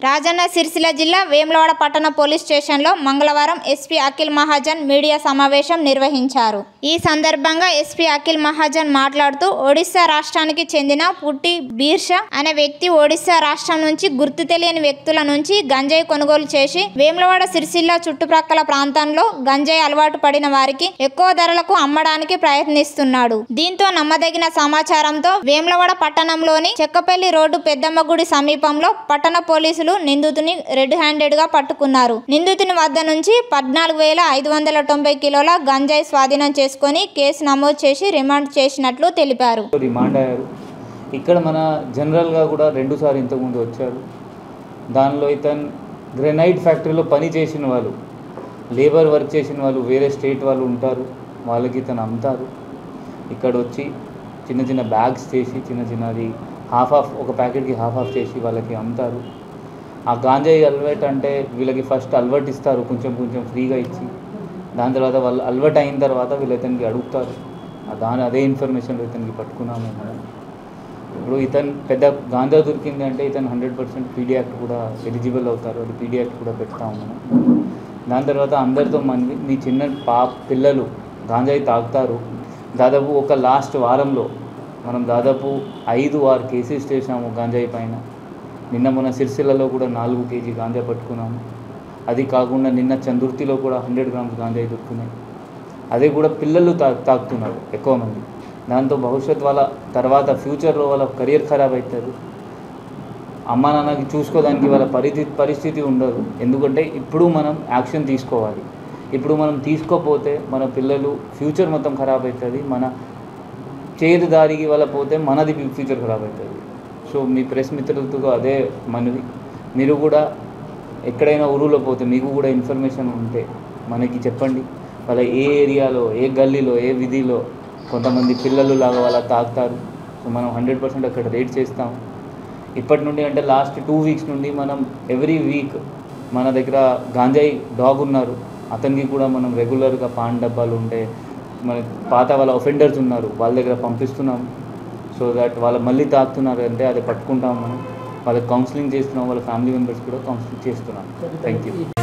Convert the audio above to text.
రాజన్న సిరిసిల్ల జిల్లా వేములవాడ పట్టణ పోలీస్ స్టేషన్లో మంగళవారం ఎస్పీ అఖిల్ మహాజన్ మీడియా సమావేశం నిర్వహించారు ఈ సందర్భంగా ఎస్పీ అఖిల్ మహాజన్ మాట్లాడుతూ ఒడిశా రాష్ట్రానికి చెందిన పుట్టి బీర్షా అనే వ్యక్తి ఒడిశా రాష్ట్రం నుంచి గుర్తు తెలియని వ్యక్తుల నుంచి గంజాయి కొనుగోలు చేసి వేములవాడ సిరిసిల్ల చుట్టుప్రక్కల ప్రాంతంలో గంజాయి అలవాటు పడిన వారికి ఎక్కువ ధరలకు అమ్మడానికి ప్రయత్నిస్తున్నాడు దీంతో నమ్మదగిన సమాచారంతో వేములవాడ పట్టణంలోని చెక్కపల్లి రోడ్డు పెద్దమ్మ గుడి సమీపంలో పట్టణ పోలీసులు నిందితుని రెడ్ హ్యాండెడ్ గా పట్టుకున్నారు నిందితుని వద్ద నుంచి పద్నాలుగు వేల ఐదు వందల తొంభై కిలోల గంజాయి స్వాధీనం చేసుకొని కేసు నమోదు చేసి రిమాండ్ చేసినట్లు తెలిపారు రిమాండ్ అయ్యారు ఇక్కడ మన జనరల్గా కూడా రెండుసార్లు ఇంతకుముందు వచ్చారు దానిలో ఇతను గ్రెనైట్ ఫ్యాక్టరీలో పని చేసిన వాళ్ళు లేబర్ వర్క్ చేసిన వాళ్ళు వేరే స్టేట్ వాళ్ళు ఉంటారు వాళ్ళకి ఇతను అమ్ముతారు ఇక్కడ వచ్చి చిన్న చిన్న బ్యాగ్స్ చేసి చిన్న చిన్నది హాఫ్ ఆఫ్ ఒక ప్యాకెట్కి హాఫ్ ఆఫ్ చేసి వాళ్ళకి అమ్ముతారు ఆ గాంజాయి అలవాటు అంటే వీళ్ళకి ఫస్ట్ అలవాటు ఇస్తారు కొంచెం కొంచెం ఫ్రీగా ఇచ్చి దాని తర్వాత వాళ్ళు అలవాటు అయిన తర్వాత వీళ్ళు ఇతనికి అడుగుతారు ఆ దాని అదే ఇన్ఫర్మేషన్ ఇతనికి పట్టుకున్నాము మనం ఇప్పుడు ఇతను పెద్ద గాంజా దొరికింది అంటే ఇతను హండ్రెడ్ పర్సెంట్ పీడీ యాక్ట్ కూడా ఎలిజిబుల్ అవుతారు అది పీడీ యాక్ట్ కూడా పెడతాము మనం దాని తర్వాత అందరితో మన మీ చిన్న పా పిల్లలు గాంజాయి తాగుతారు దాదాపు ఒక లాస్ట్ వారంలో మనం దాదాపు ఐదు ఆరు కేసెస్ చేసాము గాంజాయి పైన నిన్న మన సిరిసిల్లలో కూడా నాలుగు కేజీ గాంజా పట్టుకున్నాము అది కాకుండా నిన్న చందుర్తిలో కూడా హండ్రెడ్ గ్రామ్స్ గాంజాయి దొరుకుతున్నాయి అదే కూడా పిల్లలు తా తాగుతున్నారు ఎక్కువ మంది దాంతో భవిష్యత్ వాళ్ళ తర్వాత ఫ్యూచర్లో వాళ్ళ కెరియర్ ఖరాబ్ అవుతుంది అమ్మ నాన్నకి చూసుకోవడానికి వాళ్ళ పరిస్థితి పరిస్థితి ఉండదు ఎందుకంటే ఇప్పుడు మనం యాక్షన్ తీసుకోవాలి ఇప్పుడు మనం తీసుకోపోతే మన పిల్లలు ఫ్యూచర్ మొత్తం ఖరాబ్ అవుతుంది మన చేదు దారికి వాళ్ళ పోతే మనది ఫ్యూచర్ ఖరాబ్ అవుతుంది సో మీ ప్రెస్ మిత్రులతో అదే మనది మీరు కూడా ఎక్కడైనా ఊరులో పోతే మీకు కూడా ఇన్ఫర్మేషన్ ఉంటే మనకి చెప్పండి వాళ్ళ ఏ ఏరియాలో ఏ గల్లీలో ఏ విధిలో కొంతమంది పిల్లలు లాగా వాళ్ళ తాగుతారు సో మనం హండ్రెడ్ పర్సెంట్ అక్కడ రేట్ చేస్తాం ఇప్పటి నుండి అంటే లాస్ట్ టూ వీక్స్ నుండి మనం ఎవ్రీ వీక్ మన దగ్గర గాంజాయి డాగ్ ఉన్నారు అతనికి కూడా మనం రెగ్యులర్గా పాన్ డబ్బాలు ఉంటే మన పాత వాళ్ళ ఒఫెండర్స్ ఉన్నారు వాళ్ళ దగ్గర పంపిస్తున్నాం సో దట్ వాళ్ళు మళ్ళీ తాగుతున్నారు అంటే అది పట్టుకుంటాం మనం వాళ్ళకి కౌన్సిలింగ్ చేస్తున్నాం వాళ్ళ ఫ్యామిలీ మెంబర్స్ కూడా కౌన్సిలింగ్ చేస్తున్నాం థ్యాంక్ యూ